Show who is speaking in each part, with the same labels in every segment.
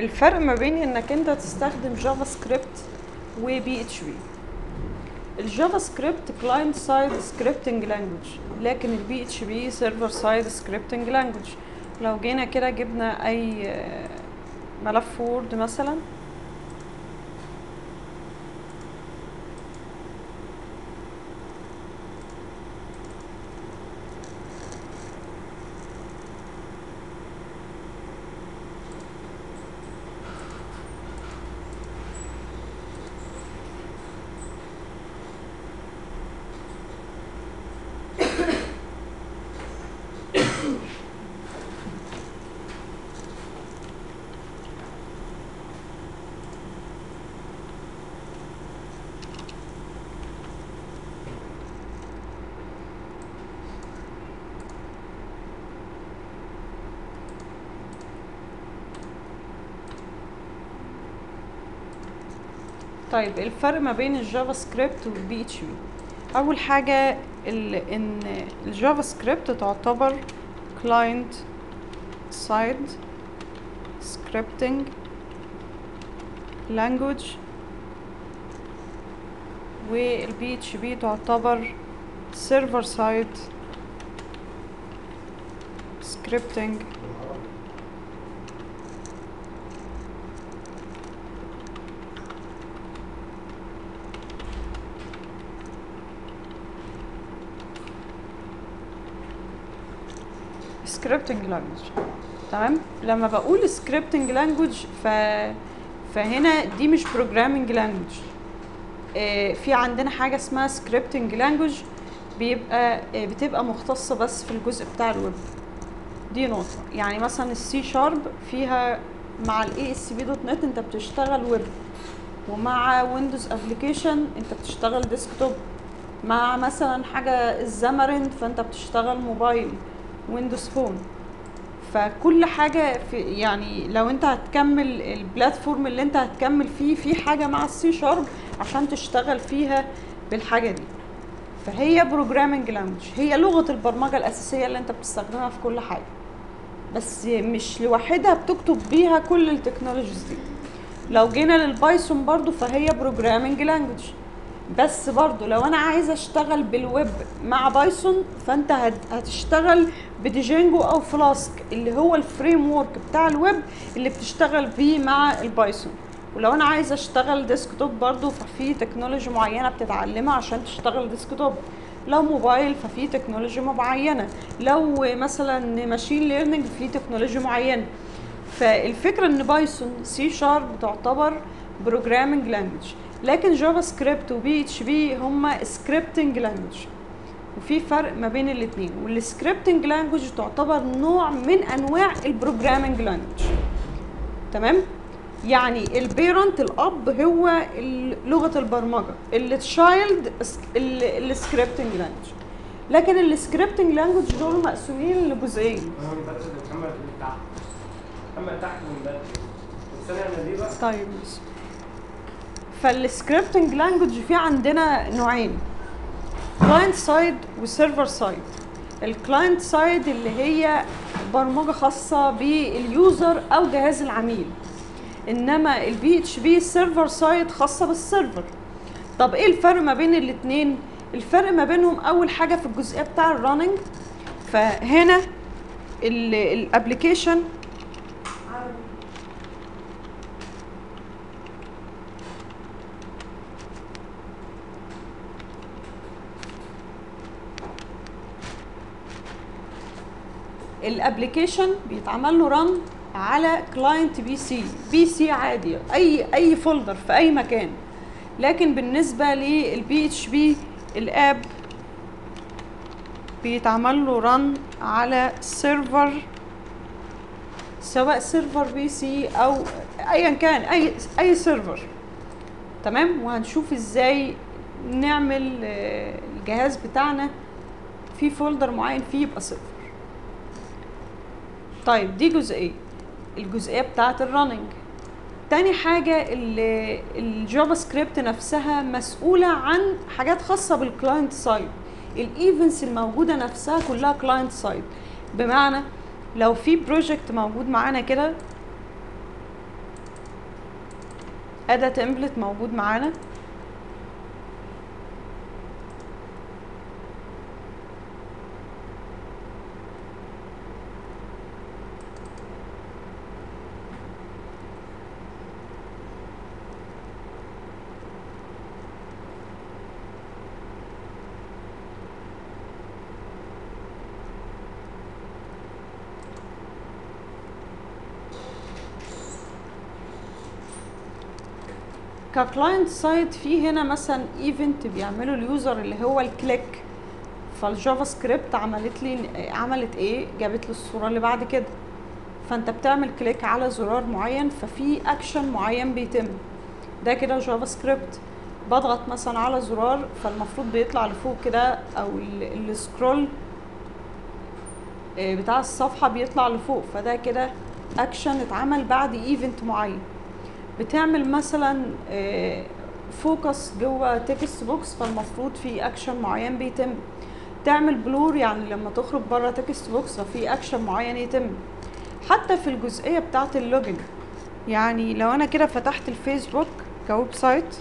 Speaker 1: الفرق ما بين انك انت تستخدم جافا سكريبت وبي اتش بي الجافا سكريبت كلاينت سايد سكريبتنج لانجوج لكن البي اتش بي سيرفر سايد سكريبتنج لانجوج لو جينا كده جبنا اي آه، ملف وورد مثلا طيب الفرق ما بين الجافا سكريبت والبي اتش بي اول حاجه ال ان الجافا سكريبت تعتبر كلاينت سايد سكريبتنج لانجوج والبي اتش بي تعتبر سيرفر سايد سكريبتنج سكريبتنج لانجوج تمام لما بقول سكريبتنج لانجوج ف فهنا دي مش بروجرامنج لانجوج في عندنا حاجه اسمها سكريبتنج لانجوج بيبقى آه، بتبقى مختصه بس في الجزء بتاع الويب دي نقطه يعني مثلا السي شارب فيها مع الاي اس بي دوت نت انت بتشتغل ويب ومع ويندوز ابلكيشن انت بتشتغل ديسكتوب مع مثلا حاجه الزامرند فانت بتشتغل موبايل ويندوز فون فكل حاجه في يعني لو انت هتكمل البلاتفورم اللي انت هتكمل فيه في حاجه مع السي شارب عشان تشتغل فيها بالحاجه دي فهي بروجرامنج لانجوج هي لغه البرمجه الاساسيه اللي انت بتستخدمها في كل حاجه بس مش لوحدها بتكتب بيها كل التكنولوجيز دي لو جينا للبايثون برضو فهي بروجرامنج لانجوج بس برضو لو انا عايزه اشتغل بالويب مع بايثون فانت هت- هتشتغل بديجينجو او فلاسك اللي هو الفريم ورك بتاع الويب اللي بتشتغل بيه مع البايثون ولو انا عايزه اشتغل ديسكتوب برضو ففي تكنولوجي معينه بتتعلمها عشان تشتغل ديسكتوب لو موبايل ففي تكنولوجي معينه لو مثلا ماشين ليرنينج في تكنولوجي معينه فالفكره ان بايثون سي شارب تعتبر بروجرامنج لانجوج لكن جافا سكريبت وبي اتش بي هما سكريبتنج لانجوج وفي فرق ما بين الاثنين والسكريبتنج لانجوج تعتبر نوع من انواع البروجرامنج لانجوج تمام يعني البيرنت الاب هو ال- لغه البرمجه التشايلد السكريبتنج لانجوج لكن السكريبتنج لانجوج دول مقسومين لجزئين
Speaker 2: انا مبدل محمد اللي تحت محمد تحت ومبدل الثانية انا دي بقى
Speaker 1: طيب ماشي فالسكريبتنج لانجوج في عندنا نوعين كلاينت سايد وسيرفر سايد الكلاينت سايد اللي هي برمجه خاصه باليوزر او جهاز العميل انما البي اتش بي سيرفر سايد خاصه بالسيرفر طب ايه الفرق ما بين الاثنين الفرق ما بينهم اول حاجه في الجزئيه بتاع الرننج فهنا الابلكيشن الابلكيشن بيتعمل له رن على كلاينت بي سي بي سي عادي اي اي فولدر في اي مكان لكن بالنسبه للبي اتش بي الاب بيتعمل له رن على سيرفر سواء سيرفر بي سي او ايا كان اي اي سيرفر تمام وهنشوف ازاي نعمل آه، الجهاز بتاعنا في فولدر معين فيه يبقى سيرفر طيب دي جزئيه الجزئيه بتاعه الرننج تاني حاجة ال- الجافا سكريبت نفسها مسؤولة عن حاجات خاصة بالكلاينت سايد الايفنتس الموجودة نفسها كلها كلاينت سايد بمعنى لو في بروجكت موجود معانا كده ادا تمبلت موجود معانا ككلاينت سايد في هنا مثلا ايفنت بيعمله اليوزر اللي هو الكليك فالجافا سكريبت عملت لي عملت ايه جابت لي الصوره اللي بعد كده فانت بتعمل كليك على زرار معين ففي اكشن معين بيتم ده كده جافا سكريبت بضغط مثلا على زرار فالمفروض بيطلع لفوق كده او ال- السكرول آه، بتاع الصفحه بيطلع لفوق فده كده اكشن اتعمل بعد ايفنت معين بتعمل مثلا فوكس جوه تكست بوكس فالمفروض في اكشن معين بيتم تعمل بلور يعني لما تخرج بره تكست بوكس ففي اكشن معين يتم حتى في الجزئيه بتاعه اللوجن يعني لو انا كده فتحت الفيسبوك كويب سايت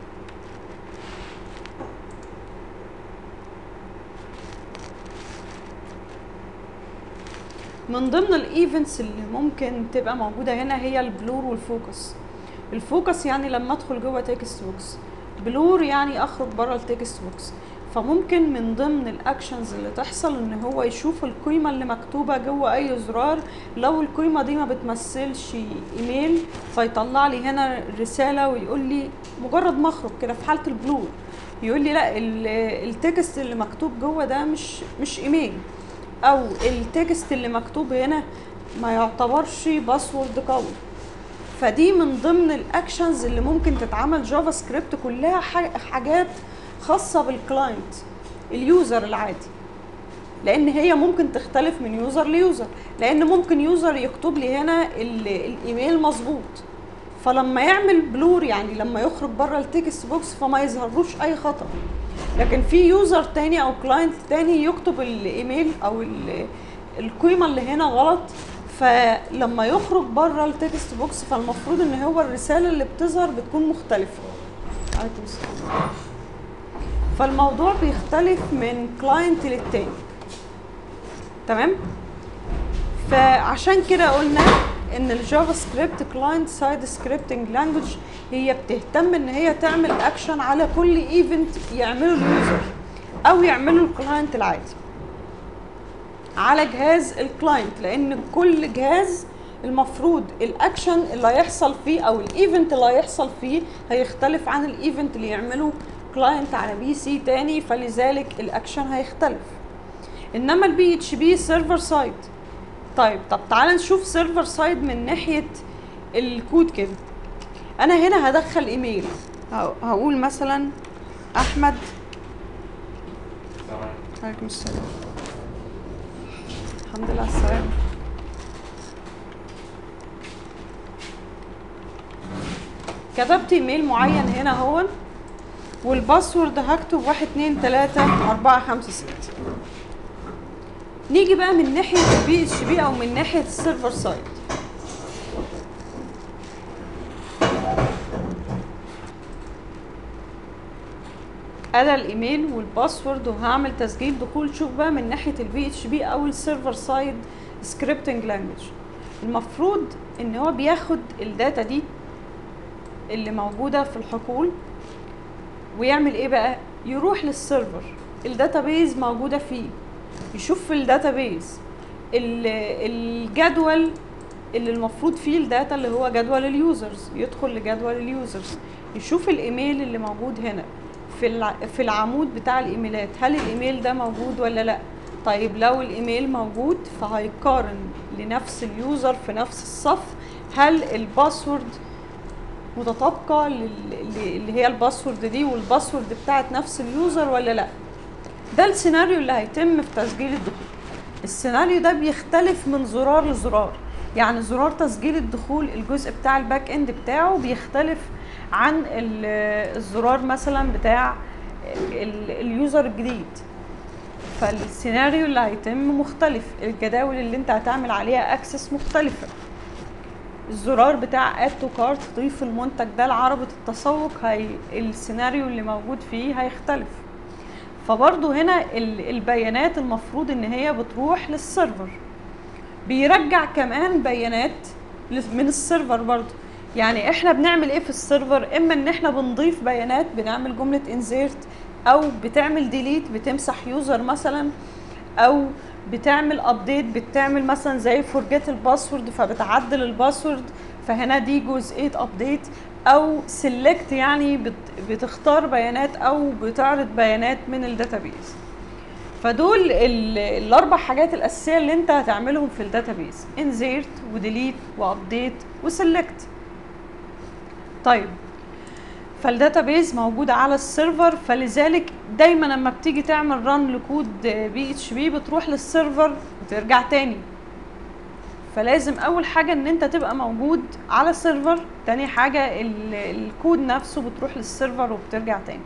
Speaker 1: من ضمن الايفنتس اللي ممكن تبقى موجوده هنا هي البلور والفوكس الفوكس يعني لما ادخل جوه تكست بوكس بلور يعني اخرج بره التكست بوكس فممكن من ضمن الاكشنز اللي تحصل ان هو يشوف القيمه اللي مكتوبه جوه اي زرار لو القيمه دي ما بتمثلش ايميل فيطلع لي هنا رساله ويقول لي مجرد ما اخرج كده في حاله البلور يقول لي لا ال- التكست اللي مكتوب جوه ده مش مش ايميل او التكست اللي مكتوب هنا ما يعتبرش باسورد قوي فدي من ضمن الاكشنز اللي ممكن تتعمل جافا سكريبت كلها ح- حاجات خاصه بالكلاينت اليوزر العادي لان هي ممكن تختلف من يوزر ليوزر لان ممكن يوزر يكتب لي هنا ال- الايميل مظبوط فلما يعمل بلور يعني لما يخرج بره التكست بوكس فما يظهرلوش اي خطا لكن في يوزر تاني او كلاينت تاني يكتب الايميل او ال- القيمه اللي هنا غلط فلما يخرج بره التكست بوكس فالمفروض ان هو الرساله اللي بتظهر بتكون مختلفه عليكم السلام فالموضوع بيختلف من كلاينت للتاني تمام فعشان كده قلنا ان الجافا سكريبت كلاينت سايد سكريبتنج لانجوج هي بتهتم ان هي تعمل اكشن على كل ايفنت يعمله اليوزر او يعمله الكلاينت العادي على جهاز الكلاينت لان كل جهاز المفروض الاكشن اللي هيحصل فيه او الايفنت اللي هيحصل فيه هيختلف عن الايفنت اللي يعمله كلاينت على بي سي تاني فلذلك الاكشن هيختلف انما البي اتش بي سيرفر سايد طيب طب تعالى نشوف سيرفر سايد من ناحيه الكود كده انا هنا هدخل ايميل ه- هقول مثلا احمد عليكم السلام الحمد لله على السلامه كتبت ايميل معين هنا اهو والباسورد هكتب واحد اتنين تلاتة أربعة خمسة ستة نيجي بقى من ناحية البي اتش بي أو من ناحية السيرفر سايد أنا الإيميل والباسورد وهعمل تسجيل دخول شوف بقى من ناحية البي اتش بي أو السيرفر سايد سكريبتنج لانجوج المفروض إن هو بياخد الداتا دي اللي موجودة في الحقول ويعمل ايه بقى يروح للسيرفر الداتابيز موجوده فيه يشوف في الداتابيز ال- الجدول اللي المفروض فيه الداتا اللي هو جدول اليوزرز يدخل لجدول اليوزرز يشوف الايميل اللي موجود هنا في الع- في العمود بتاع الايميلات هل الايميل ده موجود ولا لا طيب لو الايميل موجود فهيقارن لنفس اليوزر في نفس الصف هل الباسورد متطابقه لل- ل- اللي هي الباسورد دي والباسورد بتاعت نفس اليوزر ولا لا ده السيناريو اللي هيتم في تسجيل الدخول السيناريو ده بيختلف من زرار لزرار يعني زرار تسجيل الدخول الجزء بتاع الباك اند بتاعه بيختلف عن ال- الزرار مثلا بتاع ال- اليوزر الجديد فالسيناريو اللي هيتم مختلف الجداول اللي انت هتعمل عليها اكسس مختلفه الزرار بتاع اد تو كارت ضيف المنتج ده لعربة التسوق هي السيناريو اللي موجود فيه هيختلف فبرضه هنا ال- البيانات المفروض ان هي بتروح للسيرفر بيرجع كمان بيانات لس- من السيرفر برضه يعني احنا بنعمل ايه في السيرفر اما ان احنا بنضيف بيانات بنعمل جملة انزيرت او بتعمل ديليت بتمسح يوزر مثلا او بتعمل ابديت بتعمل مثلا زي فورجيت الباسورد فبتعدل الباسورد فهنا دي جزئيه ابديت او سيلكت يعني بت بتختار بيانات او بتعرض بيانات من الداتابيز فدول ال- الاربع حاجات الاساسيه اللي انت هتعملهم في الداتابيز انزيرت وديليت وابديت وسيلكت طيب فالداتابيز موجودة على السيرفر فلذلك دايما لما بتيجي تعمل ران لكود بي اتش بي بتروح للسيرفر وترجع تاني فلازم اول حاجة ان انت تبقى موجود على السيرفر تاني حاجة ال- الكود نفسه بتروح للسيرفر وبترجع تاني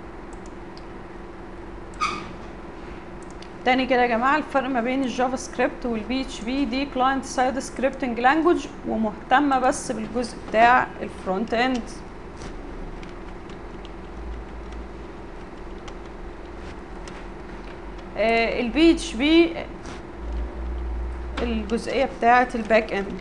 Speaker 1: تاني كده يا جماعة الفرق ما بين الجافا سكريبت والبي اتش بي دي كلاينت سايد سكريبتنج لانجوج ومهتمة بس بالجزء بتاع الفرونت اند البي اتش بي الجزئيه بتاعه الباك اند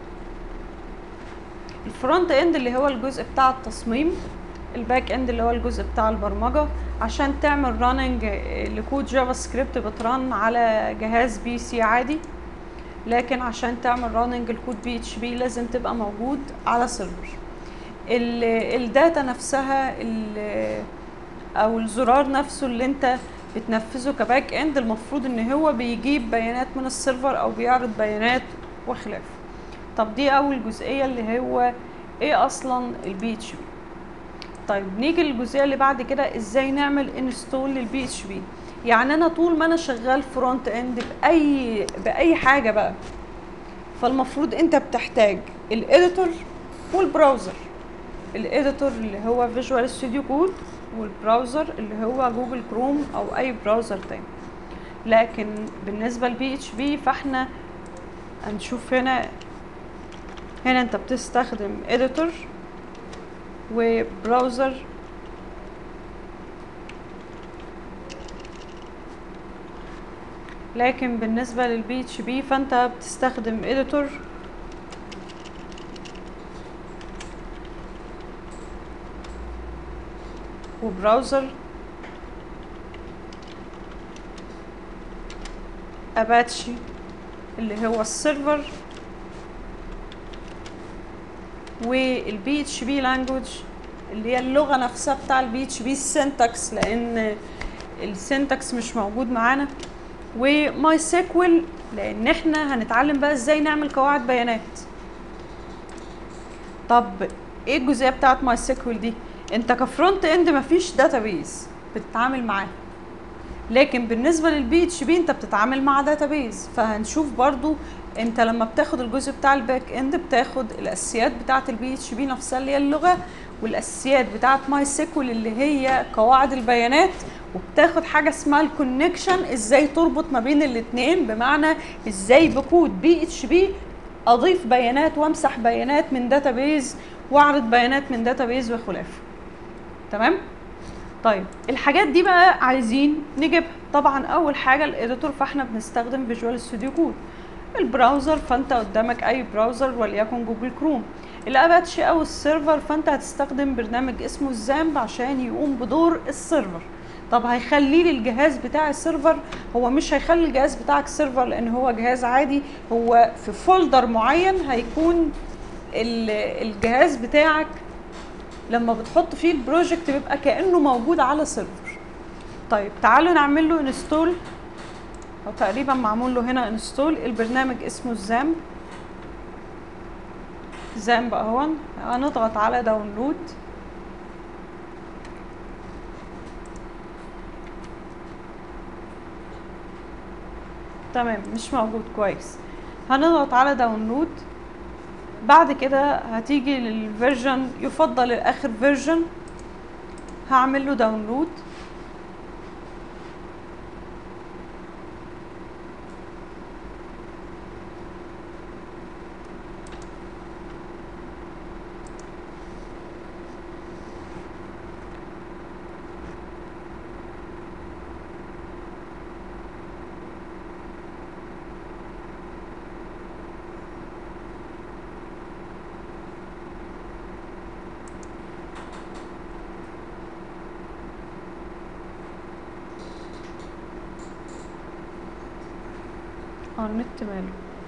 Speaker 1: الفرونت اند اللي هو الجزء بتاع التصميم الباك اند اللي هو الجزء بتاع البرمجه عشان تعمل راننج لكود جافا سكريبت بترن على جهاز بي سي عادي لكن عشان تعمل راننج الكود بي اتش بي لازم تبقى موجود على سيرفر ال- الداتا نفسها ال- او الزرار نفسه اللي انت بتنفذه كباك اند المفروض ان هو بيجيب بيانات من السيرفر او بيعرض بيانات وخلافه طب دي اول جزئيه اللي هو ايه اصلا البي اتش بي طيب نيجي للجزئيه اللي بعد كده ازاي نعمل انستول للبي اتش بي يعني انا طول ما انا شغال فرونت اند باي باي حاجه بقى فالمفروض انت بتحتاج الاديتور والبراوزر الاديتور اللي هو فيجوال ستوديو كود والبراوزر اللي هو جوجل كروم او اي براوزر تاني لكن بالنسبه لبي اتش بي فاحنا هنشوف هنا هنا انت بتستخدم اديتور وبراوزر لكن بالنسبة للبي اتش بي فانت بتستخدم اديتور وبراوزر اباتشي اللي هو السيرفر والبي اتش بي لانجوج اللي هي اللغه نفسها بتاع البي اتش بي السنتكس لان السنتكس مش موجود معانا وماي سيكوال لان احنا هنتعلم بقى ازاي نعمل قواعد بيانات طب ايه الجزئيه بتاعت ماي سيكوال دي انت كفرونت اند مفيش داتابيز بتتعامل معاه لكن بالنسبه للبي اتش بي انت بتتعامل مع داتابيز فهنشوف برضو انت لما بتاخد الجزء بتاع الباك اند بتاخد الاساسيات بتاعه البي اتش بي نفسها اللي هي اللغه والاساسيات بتاعه ماي سيكوال اللي هي قواعد البيانات وبتاخد حاجه اسمها الكونكشن ازاي تربط ما بين الاثنين بمعنى ازاي بكود بي اتش بي اضيف بيانات وامسح بيانات من داتابيز واعرض بيانات من داتابيز وخلافه تمام طيب الحاجات دي بقى عايزين نجيبها طبعا اول حاجه الاديتور فاحنا بنستخدم فيجوال ستوديو كود البراوزر فانت قدامك اي براوزر وليكن جوجل كروم الاباتشي او السيرفر فانت هتستخدم برنامج اسمه الزامب عشان يقوم بدور السيرفر طب هيخلي لي الجهاز بتاع السيرفر هو مش هيخلي الجهاز بتاعك سيرفر لان هو جهاز عادي هو في فولدر معين هيكون ال- الجهاز بتاعك لما بتحط فيه البروجكت بيبقى كانه موجود على سيرفر طيب تعالوا نعمل له انستول او تقريبا معمول له هنا انستول البرنامج اسمه الزامب زامب اهون هنضغط على داونلود تمام مش موجود كويس هنضغط على داونلود بعد كده هتيجي للفيرجن يفضل الاخر فيرجن هعمل له داونلود اه النت ماله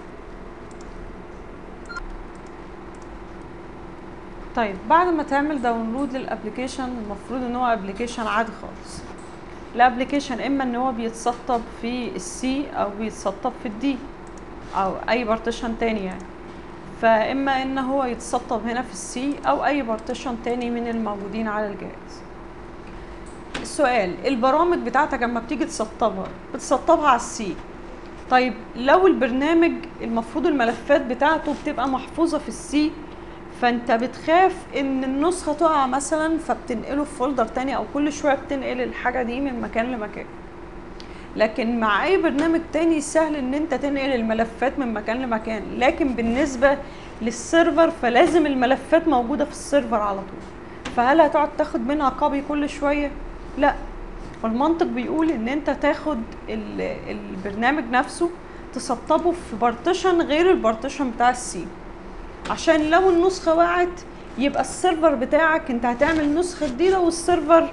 Speaker 1: طيب بعد ما تعمل داونلود للابلكيشن المفروض ان هو ابلكيشن عادي خالص الابلكيشن اما ان هو بيتسطب في السي او بيتسطب في الدي او اي بارتيشن تاني يعني فاما ان هو يتسطب هنا في السي او اي بارتيشن تاني من الموجودين على الجهاز السؤال البرامج بتاعتك لما بتيجي تسطبها بتسطبها على السي طيب لو البرنامج المفروض الملفات بتاعته بتبقى محفوظة في السي فانت بتخاف ان النسخة تقع مثلا فبتنقله في فولدر تاني او كل شوية بتنقل الحاجة دي من مكان لمكان لكن مع اي برنامج تاني سهل ان انت تنقل الملفات من مكان لمكان لكن بالنسبة للسيرفر فلازم الملفات موجودة في السيرفر على طول فهل هتقعد تاخد منها كوبي كل شوية لا فالمنطق بيقول ان انت تاخد ال- البرنامج نفسه تسطبه في بارتيشن غير البارتيشن بتاع السي عشان لو النسخة وقعت يبقى السيرفر بتاعك انت هتعمل نسخة جديدة والسيرفر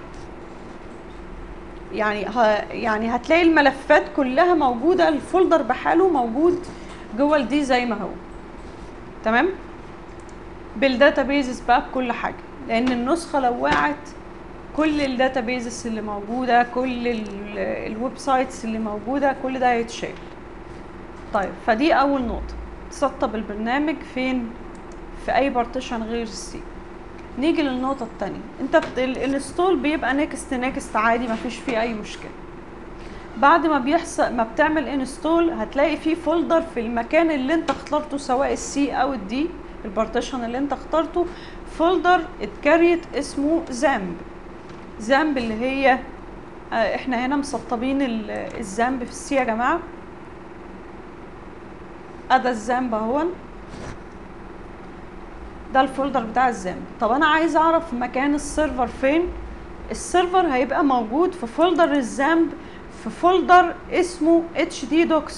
Speaker 1: يعني ه... يعني هتلاقي الملفات كلها موجودة الفولدر بحاله موجود جوه الدي زي ما هو تمام بالداتابيزز بقى بكل حاجة لأن النسخة لو وقعت كل الداتابيزز اللي موجودة كل ال- الويب سايتس اللي موجودة كل ده هيتشال طيب فدي أول نقطة تسطب البرنامج فين في أي بارتيشن غير السي نيجي للنقطة التانية انت بت... ال- الانستول بيبقى نيكست نيكست عادي مفيش فيه أي مشكلة بعد ما بيحصل ما بتعمل انستول هتلاقي فيه فولدر في المكان اللي انت اخترته سواء السي او الدي البارتيشن اللي انت اخترته فولدر اتكريت اسمه زامب زامب اللي هي آه، احنا هنا مسطبين ال- الزامب في السي يا جماعه ادى الزامب اهون ده الفولدر بتاع الزامب طب انا عايز اعرف مكان السيرفر فين السيرفر هيبقى موجود في فولدر الزامب في فولدر اسمه htdocs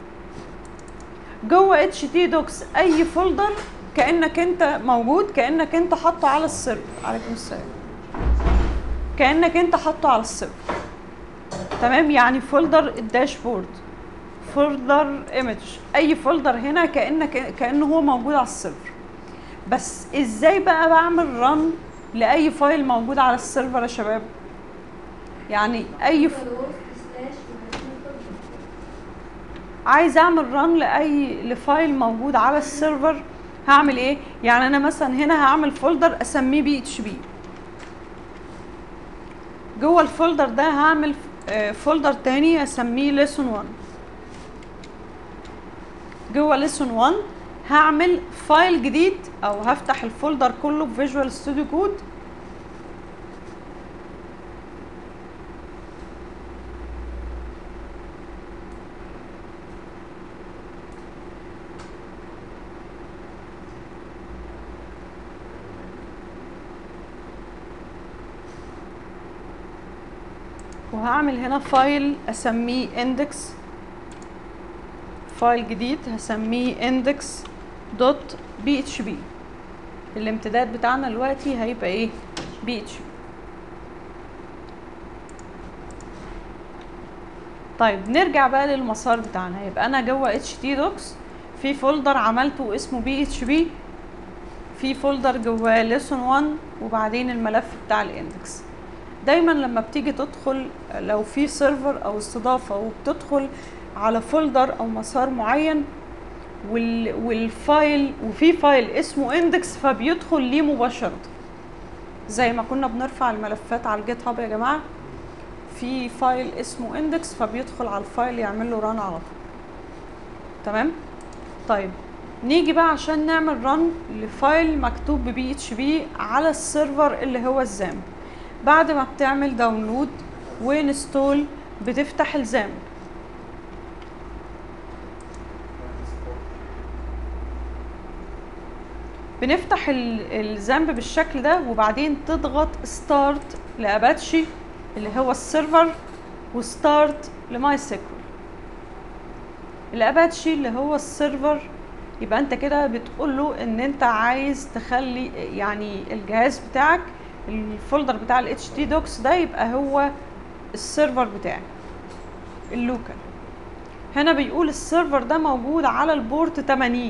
Speaker 1: جوه htdocs اي فولدر كانك انت موجود كانك انت حاطه على السيرفر عليكم السلام كانك انت حاطه على السيرفر تمام يعني فولدر الداشبورد فولدر ايمج اي فولدر هنا كانك كانه هو موجود على السيرفر بس ازاي بقى بعمل رن لاي فايل موجود على السيرفر يا شباب يعني اي ف... عايز اعمل رن لاي لفايل موجود على السيرفر هعمل ايه يعني انا مثلا هنا هعمل فولدر اسميه بي اتش بي جوه الفولدر ده هعمل آه، فولدر تاني اسميه ليسون 1 جوه ليسون 1 هعمل فايل جديد او هفتح الفولدر كله بفيجوال ستوديو كود وهعمل هنا فايل اسميه index فايل جديد هسميه index دوت بي اتش بي الامتداد بتاعنا دلوقتي هيبقى ايه بي اتش بي طيب نرجع بقى للمسار بتاعنا يبقى انا جوه اتش تي دوكس في فولدر عملته اسمه بي اتش بي في فولدر جواه ليسون 1 وبعدين الملف بتاع الاندكس دايما لما بتيجي تدخل لو في سيرفر او استضافه وبتدخل على فولدر او مسار معين وال والفايل وفي فايل اسمه اندكس فبيدخل ليه مباشره زي ما كنا بنرفع الملفات على الجيت هاب يا جماعه في فايل اسمه اندكس فبيدخل على الفايل يعمل له ران على طول تمام طيب نيجي بقى عشان نعمل ران لفايل مكتوب ببي اتش بي على السيرفر اللي هو الزامب بعد ما بتعمل داونلود وانستول بتفتح الزامب بنفتح ال- الزامب بالشكل ده وبعدين تضغط ستارت لاباتشي اللي هو السيرفر وستارت لماي سيكوال الاباتشي اللي هو السيرفر يبقى انت كده بتقول له ان انت عايز تخلي يعني الجهاز بتاعك الفولدر بتاع ال HTDocs ده يبقى هو السيرفر بتاعك اللوكال هنا بيقول السيرفر ده موجود على البورت 80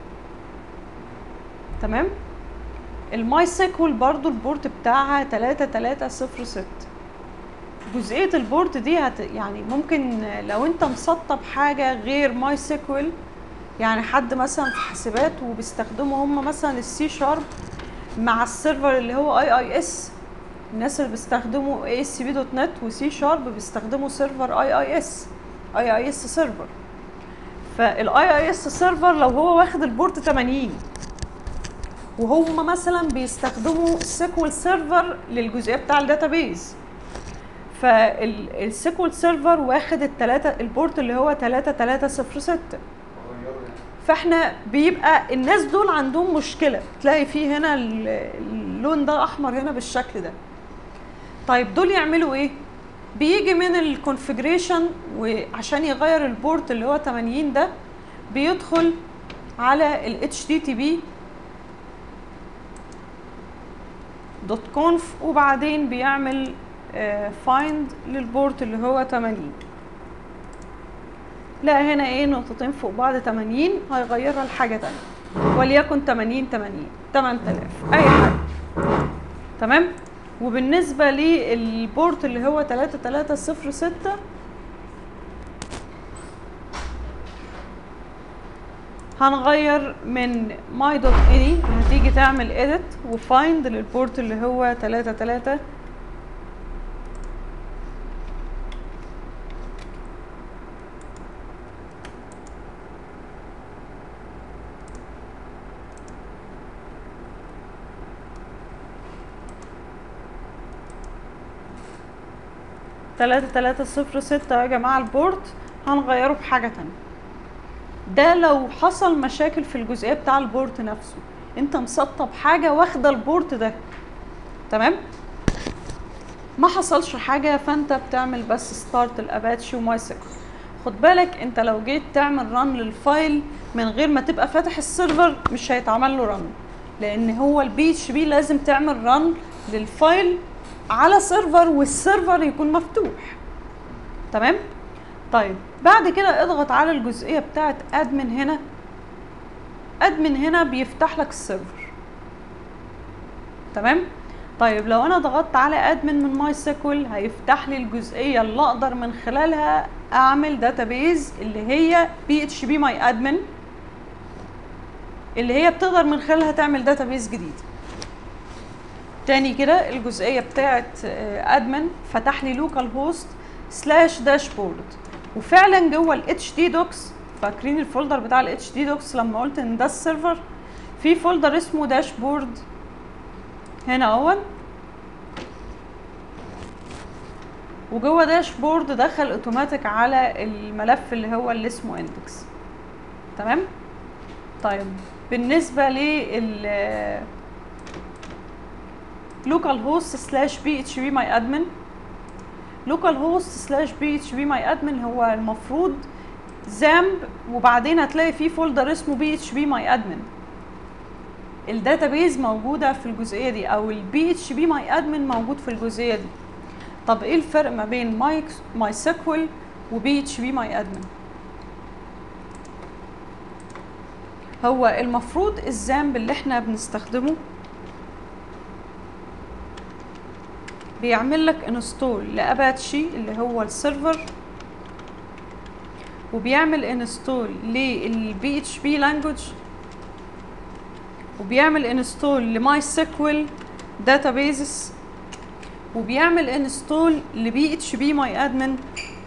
Speaker 1: تمام الماي سيكول برضو البورت بتاعها 3306 جزئيه البورت دي هت يعني ممكن لو انت مسطب حاجه غير ماي سيكول يعني حد مثلا في حاسبات وبيستخدموا هم مثلا السي شارب مع السيرفر اللي هو اي اي اس الناس اللي بيستخدموا اي اس بي دوت نت وسي شارب بيستخدموا سيرفر اي اي اس اي اي اس سيرفر فالاي اي اس سيرفر لو هو واخد البورت 80 وهم مثلا بيستخدموا سيكوال سيرفر للجزئيه بتاع الداتابيز فالسيكوال سيرفر واخد التلاتة البورت اللي هو 3306
Speaker 3: غيروا يعني
Speaker 1: فاحنا بيبقى الناس دول عندهم مشكله تلاقي فيه هنا ال- اللون ده احمر هنا بالشكل ده طيب دول يعملوا ايه بيجي من الكونفيجريشن وعشان يغير البورت اللي هو 80 ده بيدخل على ال HTTP دوت كونف وبعدين بيعمل فايند للبورت اللي هو 80 لا هنا ايه نقطتين فوق بعض 80 هيغيرها لحاجه تانية وليكن 80 80 8000 اي حاجه تمام وبالنسبه للبورت اللي هو 3306 هنغير من my dot any هتيجي تعمل edit وفايند للبورت اللي هو 33 تلاتة تلاتة صفر ستة يا جماعة البورت هنغيره بحاجة تانية ده لو حصل مشاكل في الجزئية بتاع البورت نفسه انت مسطب حاجة واخدة البورت ده تمام ما حصلش حاجة فانت بتعمل بس ستارت الاباتشي وماي سيكل خد بالك انت لو جيت تعمل ران للفايل من غير ما تبقى فاتح السيرفر مش هيتعمل له ران لان هو البي اتش بي لازم تعمل ران للفايل على سيرفر والسيرفر يكون مفتوح تمام طيب بعد كده اضغط على الجزئيه بتاعه ادمن هنا ادمن هنا بيفتح لك السيرفر تمام طيب لو انا ضغطت على ادمن من ماي سيكول هيفتح لي الجزئيه اللي اقدر من خلالها اعمل داتابيز اللي هي بي اتش بي ماي ادمن اللي هي بتقدر من خلالها تعمل داتابيز جديد تاني كده الجزئيه بتاعت ادمن فتح لي لوكال هوست سلاش داشبورد وفعلا جوه الاتش دي دوكس فاكرين الفولدر بتاع الاتش دي دوكس لما قلت ان ده السيرفر في فولدر اسمه داشبورد هنا اهون وجوه داشبورد دخل اوتوماتيك على الملف اللي هو اللي اسمه اندكس تمام طيب بالنسبه لل لوكال هوست سلاش بي اتش بي ماي ادمن لوكال هوست سلاش بي اتش بي ماي ادمن هو المفروض زامب وبعدين هتلاقي فيه فولدر اسمه بي اتش بي ماي ادمن الداتابيز موجوده في الجزئيه دي او البي اتش بي ماي ادمن موجود في الجزئيه دي طب ايه الفرق ما بين ماي ماي سيكوال وبي اتش بي ماي ادمن هو المفروض الزامب اللي احنا بنستخدمه بيعمل لك انستول لاباتشي اللي هو السيرفر وبيعمل انستول للبي اتش بي لانجوج وبيعمل انستول لماي سيكوال داتابيزز وبيعمل انستول لبي اتش بي ماي ادمن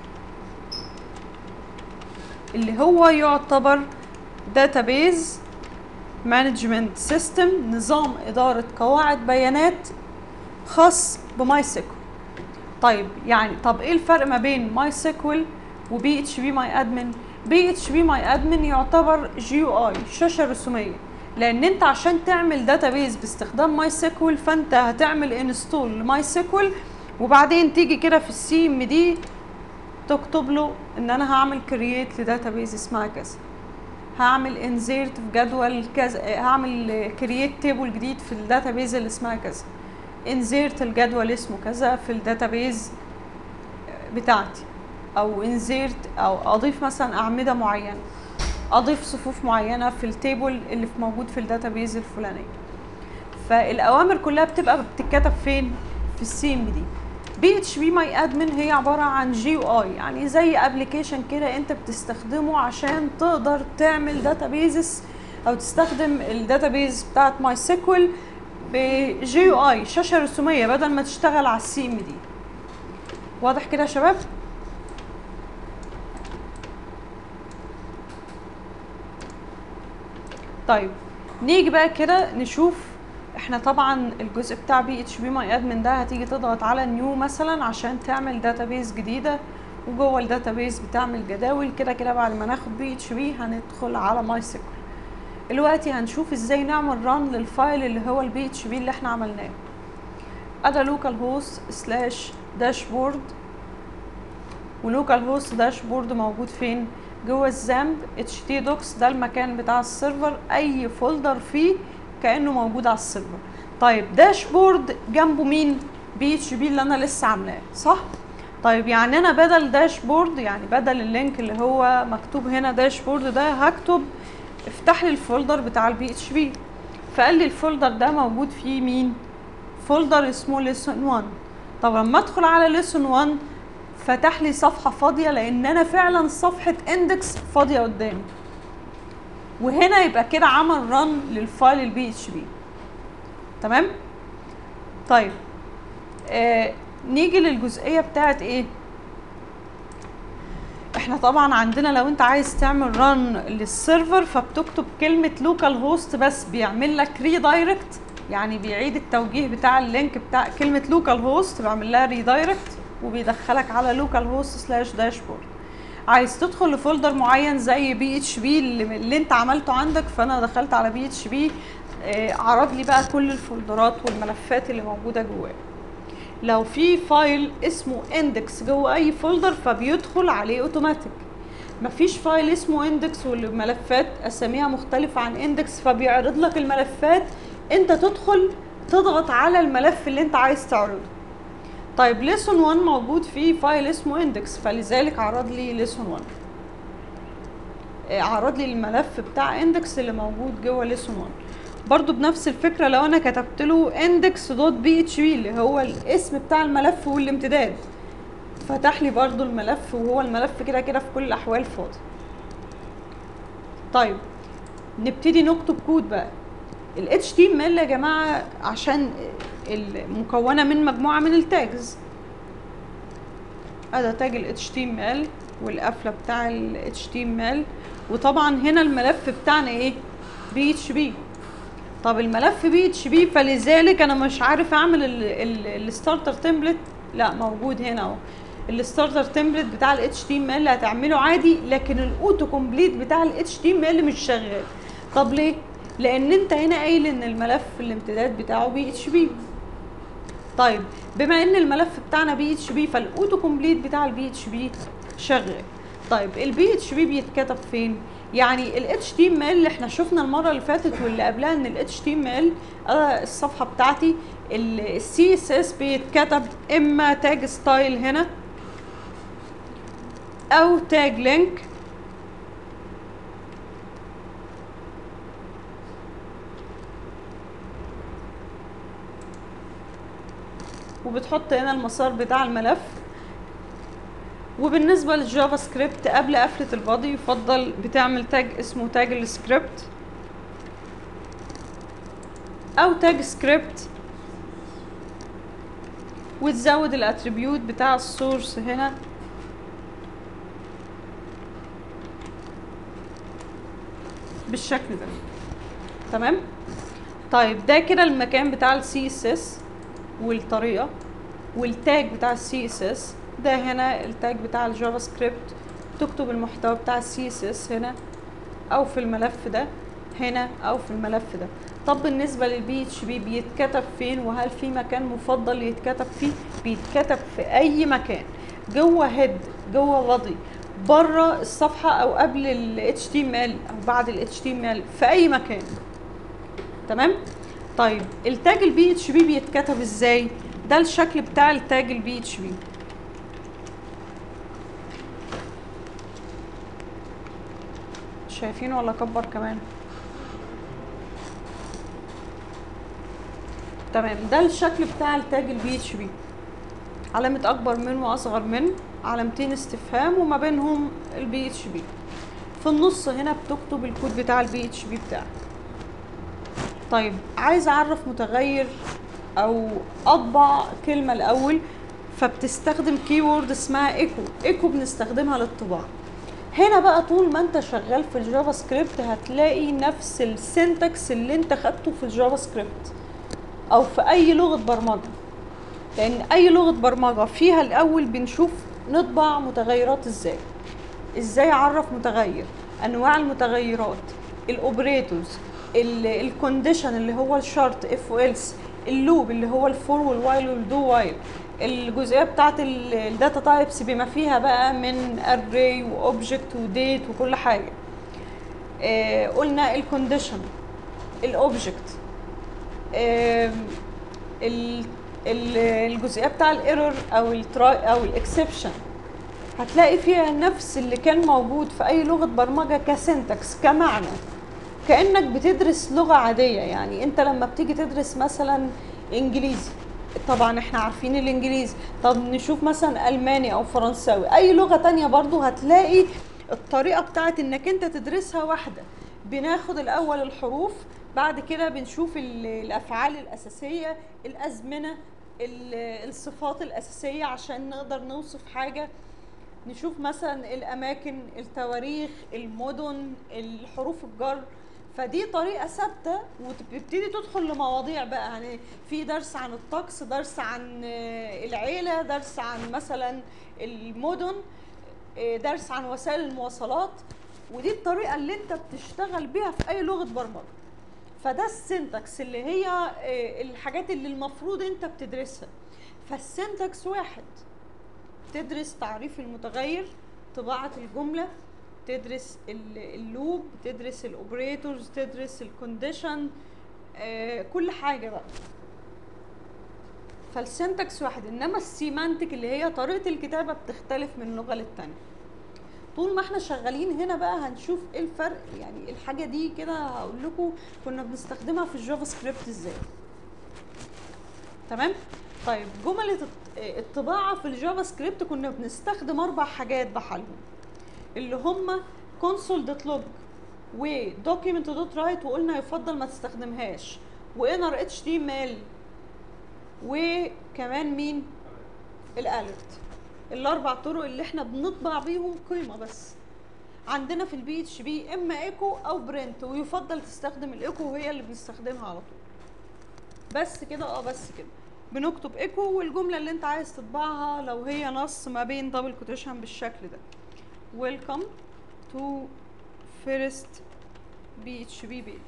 Speaker 1: اللي هو يعتبر داتابيز مانجمنت سيستم نظام اداره قواعد بيانات خاص بماي سيكوال طيب يعني طب ايه الفرق ما بين ماي سيكوال وبي اتش بي ماي ادمن بي اتش بي ماي ادمن يعتبر جي يو اي شاشه رسوميه لان انت عشان تعمل داتابيز باستخدام ماي سيكوال فانت هتعمل انستول لماي سيكوال وبعدين تيجي كده في السي ام دي تكتب له ان انا هعمل كرييت لداتابيز اسمها كذا هعمل انزيرت في جدول كذا هعمل كرييت تيبل جديد في الداتابيز اللي اسمها كذا انزيرت الجدول اسمه كذا في الداتابيز بتاعتي او انزيرت او اضيف مثلا اعمده معينه اضيف صفوف معينه في التيبل اللي في موجود في الداتابيز الفلانيه فالاوامر كلها بتبقى بتتكتب فين في السي ام دي بي اتش بي ماي ادمن هي عباره عن جي يو اي يعني زي ابلكيشن كده انت بتستخدمه عشان تقدر تعمل داتابيزز او تستخدم الداتابيز بتاعت ماي سيكوال بجي يو اي شاشه رسوميه بدل ما تشتغل على السي ام دي واضح كده يا شباب طيب نيجي بقى كده نشوف احنا طبعا الجزء بتاع بي اتش بي ماي ادمن ده هتيجي تضغط على نيو مثلا عشان تعمل داتابيز جديده وجوه الداتابيز بتعمل جداول كده كده بعد ما ناخد بي اتش بي هندخل على ماي سيكوال دلوقتي هنشوف ازاي نعمل ران للفايل اللي هو البي اتش بي اللي احنا عملناه ادا لوكال هوست سلاش داشبورد ولوكال هوست داشبورد موجود فين جوه الزامب اتش تي دوكس ده المكان بتاع السيرفر اي فولدر فيه كانه موجود على السيرفر طيب داشبورد جنبه مين بي اتش بي اللي انا لسه عاملاه صح طيب يعني انا بدل داشبورد يعني بدل اللينك اللي هو مكتوب هنا داشبورد ده هكتب افتح لي الفولدر بتاع البي اتش بي فقال لي الفولدر ده موجود فيه مين فولدر اسمه ليسون 1 طب لما ادخل على ليسون 1 فتح لي صفحه فاضيه لان انا فعلا صفحه اندكس فاضيه قدامي وهنا يبقى كده عمل رن للفايل البي اتش بي تمام طيب آه نيجي للجزئيه بتاعت ايه احنا طبعا عندنا لو انت عايز تعمل ران للسيرفر فبتكتب كلمه لوكال هوست بس بيعمل لك ريدايركت يعني بيعيد التوجيه بتاع اللينك بتاع كلمه لوكال هوست بيعمل لها ريدايركت وبيدخلك على لوكال هوست سلاش داشبورد عايز تدخل لفولدر معين زي بي اتش بي اللي, اللي انت عملته عندك فانا دخلت على بي اتش بي عرض لي بقى كل الفولدرات والملفات اللي موجوده جواه لو في فايل اسمه اندكس جوه اي فولدر فبيدخل عليه اوتوماتيك مفيش فايل اسمه اندكس والملفات اساميها مختلفه عن اندكس فبيعرض لك الملفات انت تدخل تضغط على الملف اللي انت عايز تعرضه طيب ليسون 1 موجود فيه فايل اسمه اندكس فلذلك عرض لي ليسون 1 عرض لي الملف بتاع اندكس اللي موجود جوه ليسون 1 برضو بنفس الفكره لو انا كتبت له index دوت بي اتش بي اللي هو الاسم بتاع الملف والامتداد فتح لي برضو الملف وهو الملف كده كده في كل الاحوال فاضي طيب نبتدي نكتب كود بقى ال HTML يا جماعه عشان مكونه من مجموعه من التاجز ادي تاج ال HTML والقفله بتاع ال HTML وطبعا هنا الملف بتاعنا ايه بي اتش بي طب الملف بي اتش بي فلذلك انا مش عارف اعمل الستارتر تمبلت لا موجود هنا اهو الستارتر تمبلت بتاع ال HTML اللي هتعمله عادي لكن الاوتو كومبليت بتاع ال HTML مش شغال طب ليه لان انت هنا قايل ان الملف الامتداد بتاعه بي اتش بي طيب بما ان الملف بتاعنا بي اتش بي فالاوتو كومبليت بتاع البي اتش بي شغال طيب البي اتش بي بيتكتب فين يعني ال HTML اللي احنا شفنا المرة اللي فاتت واللي قبلها ان ال HTML آه الصفحة بتاعتي ال CSS بيتكتب اما تاج ستايل هنا او تاج لينك وبتحط هنا المسار بتاع الملف وبالنسبه للجافا سكريبت قبل قفله البادي يفضل بتعمل تاج اسمه تاج السكريبت او تاج سكريبت وتزود الاتريبيوت بتاع السورس هنا بالشكل ده تمام طيب ده كده المكان بتاع السي اس اس والطريقه والتاج بتاع السي اس اس ده هنا التاج بتاع الجافا سكريبت تكتب المحتوى بتاع السي اس اس هنا او في الملف ده هنا او في الملف ده طب بالنسبه للبي اتش بي بيتكتب فين وهل في مكان مفضل يتكتب فيه بيتكتب في اي مكان جوه هيد جوه بادي بره الصفحه او قبل ال HTML او بعد ال HTML في اي مكان تمام طيب التاج البي اتش بي بيتكتب ازاي ده الشكل بتاع التاج البي اتش بي شايفين ولا اكبر كمان تمام ده الشكل بتاع التاج البي اتش بي علامة أكبر من وأصغر من علامتين استفهام وما بينهم البي اتش بي في النص هنا بتكتب الكود بتاع البي اتش بي بتاعك طيب عايز أعرف متغير أو أطبع كلمة الأول فبتستخدم كيورد اسمها ايكو ايكو بنستخدمها للطباعة هنا بقى طول ما انت شغال في الجافا سكريبت هتلاقي نفس السنتكس اللي انت خدته في الجافا سكريبت او في اي لغة برمجة لان اي لغة برمجة فيها الاول بنشوف نطبع متغيرات ازاي ازاي اعرف متغير انواع المتغيرات الاوبريتورز الكونديشن اللي هو الشرط اف والس اللوب اللي هو الفور والوايل والدو وايل الجزئيه بتاعت الداتا تايبس بما فيها بقى من اري واوبجكت وديت وكل حاجه آه قلنا الكونديشن الاوبجكت آه ال- ال- الجزئيه بتاع الايرور او التراي او الاكسبشن هتلاقي فيها نفس اللي كان موجود في اي لغه برمجه كسنتكس كمعنى كانك بتدرس لغه عاديه يعني انت لما بتيجي تدرس مثلا انجليزي طبعا احنا عارفين الانجليزي طب نشوف مثلا الماني او فرنساوي اي لغه تانية برضو هتلاقي الطريقه بتاعت انك انت تدرسها واحده بناخد الاول الحروف بعد كده بنشوف ال- الافعال الاساسيه الازمنه ال- الصفات الاساسيه عشان نقدر نوصف حاجه نشوف مثلا الاماكن التواريخ المدن الحروف الجر فدي طريقه ثابته وتبتدي تدخل لمواضيع بقى يعني في درس عن الطقس درس عن آه، العيله درس عن مثلا المدن آه، درس عن وسائل المواصلات ودي الطريقه اللي انت بتشتغل بيها في اي لغه برمجه فده السنتكس اللي هي آه، الحاجات اللي المفروض انت بتدرسها فالسنتكس واحد تدرس تعريف المتغير طباعة الجملة تدرس ال- اللوب تدرس الاوبريتورز تدرس الكونديشن آه كل حاجة بقى فالسنتكس واحد انما السيمانتك اللي هي طريقة الكتابة بتختلف من لغة للتانية طول ما احنا شغالين هنا بقى هنشوف ايه الفرق يعني الحاجة دي كده هقول لكم كنا بنستخدمها في الجافا سكريبت ازاي تمام طيب جملة الط- الطباعة في الجافا سكريبت كنا بنستخدم أربع حاجات بحالهم اللي هما console دوت لوج ودوكيمنت دوت رايت وقلنا يفضل ما تستخدمهاش وانر اتش تي ام ال وكمان مين الالرت الاربع طرق اللي احنا بنطبع بيهم قيمه بس عندنا في البي اتش بي اما ايكو او برنت ويفضل تستخدم الايكو وهي اللي بنستخدمها على طول بس كده اه بس كده بنكتب ايكو والجمله اللي انت عايز تطبعها لو هي نص ما بين دبل كوتيشن بالشكل ده ويلكم تو فيرست بي اتش بي بيج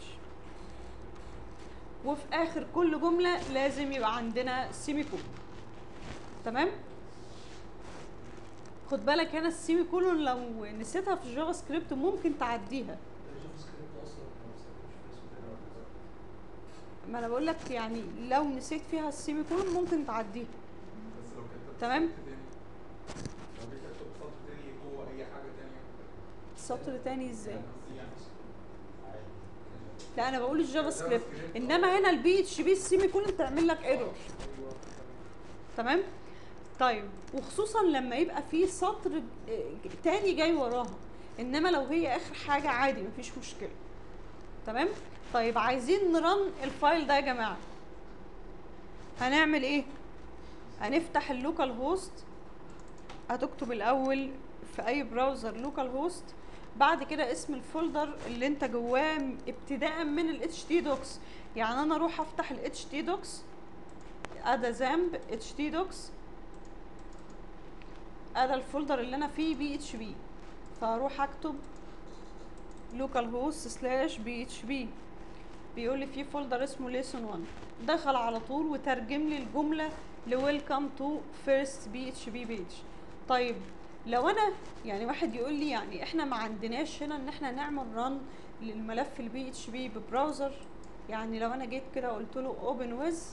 Speaker 1: وفي اخر كل جمله لازم يبقى عندنا سيمي كولون تمام خد بالك هنا السيمي كولون لو نسيتها في الجافا سكريبت ممكن تعديها
Speaker 3: الجافا سكريبت اصلا ما بستخدمش في اسمه تاني
Speaker 1: ما انا بقول لك يعني لو نسيت فيها السيمي كولون ممكن تعديها
Speaker 4: بس لو كتبت
Speaker 1: تمام.
Speaker 4: سطر تاني لو جيت اكتب سطر تاني جوه اي حاجه تانيه
Speaker 1: سطر تاني ازاي
Speaker 4: قصدي يعني عادي.
Speaker 1: لا انا بقول الجافا
Speaker 4: الجافا
Speaker 1: سكريبت
Speaker 4: سكريبت.
Speaker 1: انما هنا البي اتش بي السيمي كولون تعمل لك ايرور
Speaker 4: ايوه
Speaker 1: تمام طيب وخصوصا لما يبقى في سطر آه، تاني جاي وراها انما لو هي اخر حاجه عادي مفيش مشكله تمام طيب عايزين نرن الفايل ده يا جماعه هنعمل ايه هنفتح اللوكال هوست هتكتب الاول في اي براوزر لوكال هوست بعد كده اسم الفولدر اللي انت جواه ابتداء من ال htdocs يعني انا اروح افتح ال htdocs ادا ذنب htdocs ادا الفولدر اللي انا فيه بي اتش بي فاروح اكتب لوكال هوست سلاش بي اتش بي بيقول لي في فولدر اسمه ليسون 1 دخل على طول وترجم لي الجمله لويلكم تو فيرست بي اتش بي بيج طيب لو انا يعني واحد يقول لي يعني احنا ما عندناش هنا ان احنا نعمل ران للملف البي اتش بي ببراوزر يعني لو انا جيت كده قلت له اوبن ويز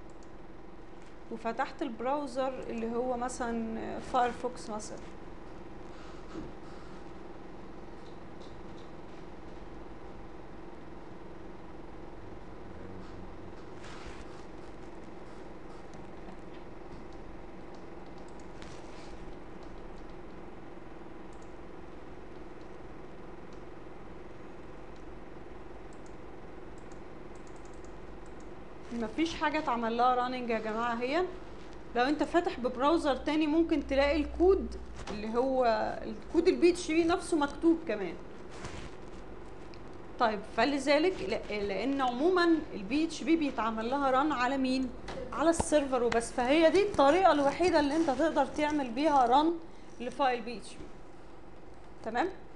Speaker 1: وفتحت البراوزر اللي هو مثلا فايرفوكس مثلا مفيش حاجه اتعمل لها راننج يا جماعه هي لو انت فاتح ببراوزر تاني ممكن تلاقي الكود اللي هو الكود البي اتش بي نفسه مكتوب كمان طيب فلذلك لا- لان عموما البي اتش بي بيتعمل لها ران على مين على السيرفر وبس فهي دي الطريقه الوحيده اللي انت تقدر تعمل بيها ران لفايل بي اتش بي تمام